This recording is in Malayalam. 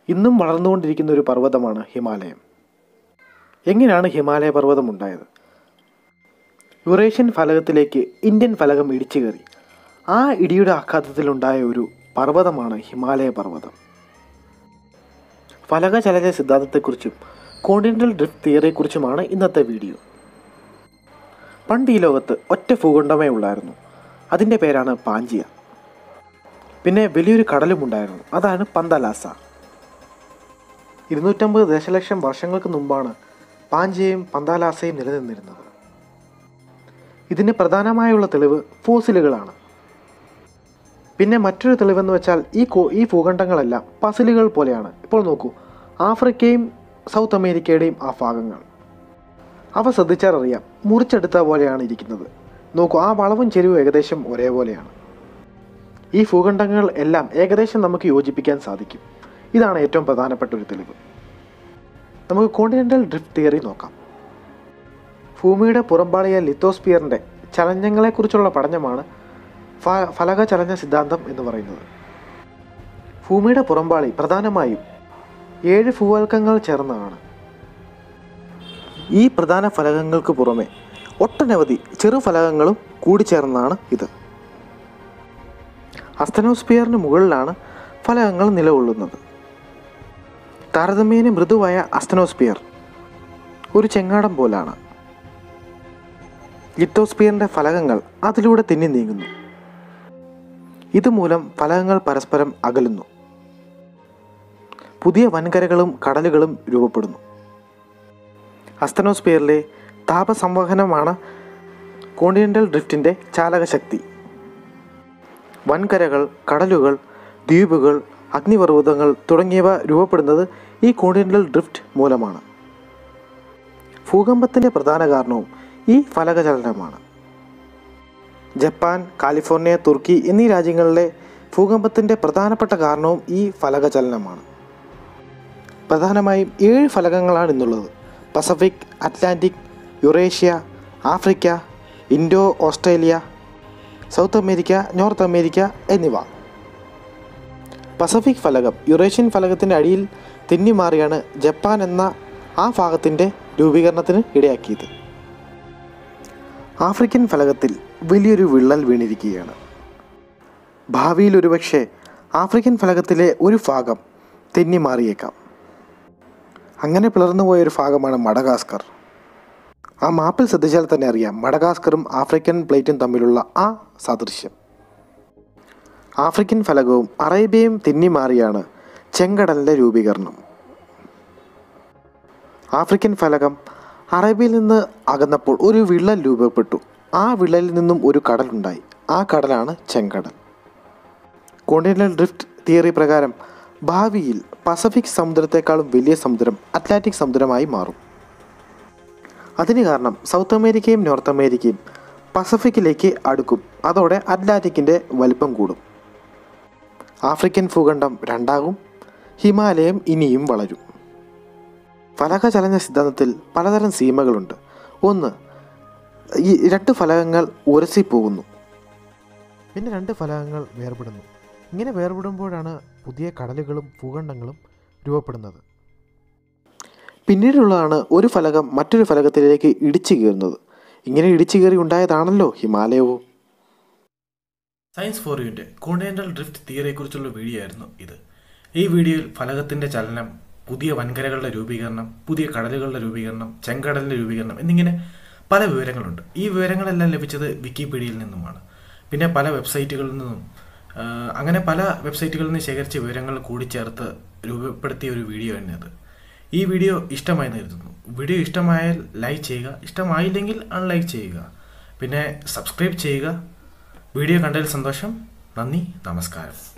ഇന്നും വളർന്നുകൊണ്ടിരിക്കുന്ന ഒരു പർവ്വതമാണ് ഹിമാലയം എങ്ങനെയാണ് ഹിമാലയ പർവ്വതം ഉണ്ടായത് യുറേഷ്യൻ ഫലകത്തിലേക്ക് ഇന്ത്യൻ ഫലകം ഇടിച്ചു കയറി ആ ഇടിയുടെ ആഘാതത്തിലുണ്ടായ ഒരു പർവ്വതമാണ് ഹിമാലയ പർവ്വതം ഫലകചലന സിദ്ധാന്തത്തെക്കുറിച്ചും കോണ്ടിനെൻ്റൽ ഡ്രിഫ്റ്റ് തിയറിയെക്കുറിച്ചുമാണ് ഇന്നത്തെ വീഡിയോ പണ്ട് ഈ ലോകത്ത് ഒറ്റ ഭൂഖണ്ഡമേ ഉള്ളായിരുന്നു അതിൻ്റെ പേരാണ് പാഞ്ചിയ പിന്നെ വലിയൊരു കടലും ഉണ്ടായിരുന്നു അതാണ് പന്തലാസ ഇരുന്നൂറ്റമ്പത് ദശലക്ഷം വർഷങ്ങൾക്ക് മുമ്പാണ് പാഞ്ചിയയും പന്താലാസയും നിലനിന്നിരുന്നത് ഇതിന് പ്രധാനമായുള്ള തെളിവ് ഫോസിലുകളാണ് പിന്നെ മറ്റൊരു തെളിവെന്ന് വെച്ചാൽ ഈ കോ ഈ ഭൂഖണ്ഡങ്ങളെല്ലാം പസിലുകൾ പോലെയാണ് ഇപ്പോൾ നോക്കൂ ആഫ്രിക്കയും സൗത്ത് അമേരിക്കയുടെയും ആ ഭാഗങ്ങൾ അവ ശ്രദ്ധിച്ചാൽ അറിയാം മുറിച്ചെടുത്ത പോലെയാണ് ഇരിക്കുന്നത് നോക്കൂ ആ വളവും ചെരിവും ഏകദേശം ഒരേപോലെയാണ് ഈ ഭൂഖണ്ഡങ്ങൾ എല്ലാം ഏകദേശം നമുക്ക് യോജിപ്പിക്കാൻ സാധിക്കും ഇതാണ് ഏറ്റവും പ്രധാനപ്പെട്ട ഒരു തെളിവ് നമുക്ക് കോണ്ടിനെൻ്റൽ ഡ്രിഫ്റ്റ് തിയറി നോക്കാം ഭൂമിയുടെ പുറംപാളിയ ലിത്തോസ്പിയറിൻ്റെ ചലനങ്ങളെക്കുറിച്ചുള്ള പഠനമാണ് ഫ ഫലക ചലന സിദ്ധാന്തം എന്ന് പറയുന്നത് ഭൂമിയുടെ പുറംപാളി പ്രധാനമായും ഏഴ് ഭൂവൽക്കങ്ങൾ ചേർന്നതാണ് ഈ പ്രധാന ഫലകങ്ങൾക്ക് പുറമെ ഒട്ടനവധി ചെറു ഫലകങ്ങളും കൂടിച്ചേർന്നതാണ് ഇത് അസ്തനോസ്പിയറിന് മുകളിലാണ് ഫലകങ്ങൾ നിലകൊള്ളുന്നത് താരതമ്യേന മൃദുവായ അസ്തനോസ്പിയർ ഒരു ചെങ്ങാടം പോലാണ് ലിത്തോസ്പിയറിൻ്റെ ഫലകങ്ങൾ അതിലൂടെ തെന്നി നീങ്ങുന്നു ഇതുമൂലം ഫലകങ്ങൾ പരസ്പരം അകലുന്നു പുതിയ വൻകരകളും കടലുകളും രൂപപ്പെടുന്നു അസ്തനോസ്പിയറിലെ താപസംവഹനമാണ് കോണ്ടിനെൻ്റൽ ഡ്രിഫ്റ്റിൻ്റെ ചാലകശക്തി വൻകരകൾ കടലുകൾ ദ്വീപുകൾ അഗ്നിപർവ്വതങ്ങൾ തുടങ്ങിയവ രൂപപ്പെടുന്നത് ഈ കോണ്ടിനെൻ്റൽ ഡ്രിഫ്റ്റ് മൂലമാണ് ഭൂകമ്പത്തിൻ്റെ പ്രധാന കാരണവും ഈ ഫലകചലനമാണ് ജപ്പാൻ കാലിഫോർണിയ തുർക്കി എന്നീ രാജ്യങ്ങളിലെ ഭൂകമ്പത്തിൻ്റെ പ്രധാനപ്പെട്ട കാരണവും ഈ ഫലകചലനമാണ് പ്രധാനമായും ഏഴ് ഫലകങ്ങളാണ് ഇന്നുള്ളത് Pacific Atlantic Eurasia Africa Indo Australia South America North America എന്നിവ പസഫിക് ഫലകം യുറേഷ്യൻ ഫലകത്തിൻ്റെ അടിയിൽ തെന്നിമാറിയാണ് ജപ്പാൻ എന്ന ആ ഭാഗത്തിൻ്റെ രൂപീകരണത്തിന് ഇടയാക്കിയത് ആഫ്രിക്കൻ ഫലകത്തിൽ വലിയൊരു വിള്ളൽ വീണിരിക്കുകയാണ് ഭാവിയിൽ ഒരുപക്ഷെ ആഫ്രിക്കൻ ഫലകത്തിലെ ഒരു ഭാഗം തെന്നി മാറിയേക്കാം അങ്ങനെ പിളർന്നു പോയ ഒരു ഭാഗമാണ് മഡഗാസ്കർ ആ മാപ്പിൽ ശ്രദ്ധിച്ചാൽ തന്നെ അറിയാം മഡഗാസ്കറും ആഫ്രിക്കൻ പ്ലേറ്റും തമ്മിലുള്ള ആ സാദൃശ്യം ആഫ്രിക്കൻ ഫലകവും അറേബ്യയും തെന്നി മാറിയാണ് ചെങ്കടലിൻ്റെ രൂപീകരണം ആഫ്രിക്കൻ ഫലകം അറേബ്യയിൽ നിന്ന് അകന്നപ്പോൾ ഒരു വിള്ളൽ രൂപപ്പെട്ടു ആ വിള്ളലിൽ നിന്നും ഒരു കടലുണ്ടായി ആ കടലാണ് ചെങ്കടൽ കോണ്ടിനെൻ്റൽ ഡ്രിഫ്റ്റ് തിയറി പ്രകാരം ഭാവിയിൽ പസഫിക് സമുദ്രത്തെക്കാളും വലിയ സമുദ്രം അറ്റ്ലാന്റിക് സമുദ്രമായി മാറും അതിന് കാരണം സൗത്ത് അമേരിക്കയും നോർത്ത് അമേരിക്കയും പസഫിക്കിലേക്ക് അടുക്കും അതോടെ അറ്റ്ലാന്റിക്കിൻ്റെ വലിപ്പം കൂടും ആഫ്രിക്കൻ ഭൂഖണ്ഡം രണ്ടാകും ഹിമാലയം ഇനിയും വളരും ഫലകചലന സിദ്ധാന്തത്തിൽ പലതരം സീമകളുണ്ട് ഒന്ന് ഈ രണ്ട് ഫലകങ്ങൾ ഉരസിപ്പോകുന്നു പിന്നെ രണ്ട് ഫലകങ്ങൾ വേർപെടുന്നു ഇങ്ങനെ വേർപെടുമ്പോഴാണ് പുതിയ കടലുകളും ഭൂഖണ്ഡങ്ങളും രൂപപ്പെടുന്നത് പിന്നീടുള്ളതാണ് ഒരു ഫലകം മറ്റൊരു ഫലകത്തിലേക്ക് ഇടിച്ചു കയറുന്നത് ഇങ്ങനെ ഇടിച്ചു കയറി ഉണ്ടായതാണല്ലോ ഹിമാലയവും സയൻസ് ഫോർ യുവിൻ്റെ കോണ്ടിനെൻ്റൽ ഡ്രിഫ്റ്റ് തിയറിയെക്കുറിച്ചുള്ള വീഡിയോ ആയിരുന്നു ഇത് ഈ വീഡിയോയിൽ ഫലകത്തിൻ്റെ ചലനം പുതിയ വൻകരകളുടെ രൂപീകരണം പുതിയ കടലുകളുടെ രൂപീകരണം ചെങ്കടലിൻ്റെ രൂപീകരണം എന്നിങ്ങനെ പല വിവരങ്ങളുണ്ട് ഈ വിവരങ്ങളെല്ലാം ലഭിച്ചത് വിക്കിപീഡിയയിൽ നിന്നുമാണ് പിന്നെ പല വെബ്സൈറ്റുകളിൽ നിന്നും ആ, അങ്ങനെ പല വെബ്സൈറ്റുകളിൽ നിന്ന് ശേഖരിച്ച വിവരങ്ങൾ കൂടിച്ചേർത്ത് രൂപപ്പെടുത്തിയ ഒരു വീഡിയോ തന്നെ അത് ഈ വീഡിയോ ഇഷ്ടമായി കരുതുന്നു വീഡിയോ ഇഷ്ടമായാൽ ലൈക്ക് ചെയ്യുക ഇഷ്ടമായില്ലെങ്കിൽ അൺലൈക്ക് ചെയ്യുക പിന്നെ സബ്സ്ക്രൈബ് ചെയ്യുക വീഡിയോ കണ്ടതിൽ സന്തോഷം നന്ദി നമസ്കാരം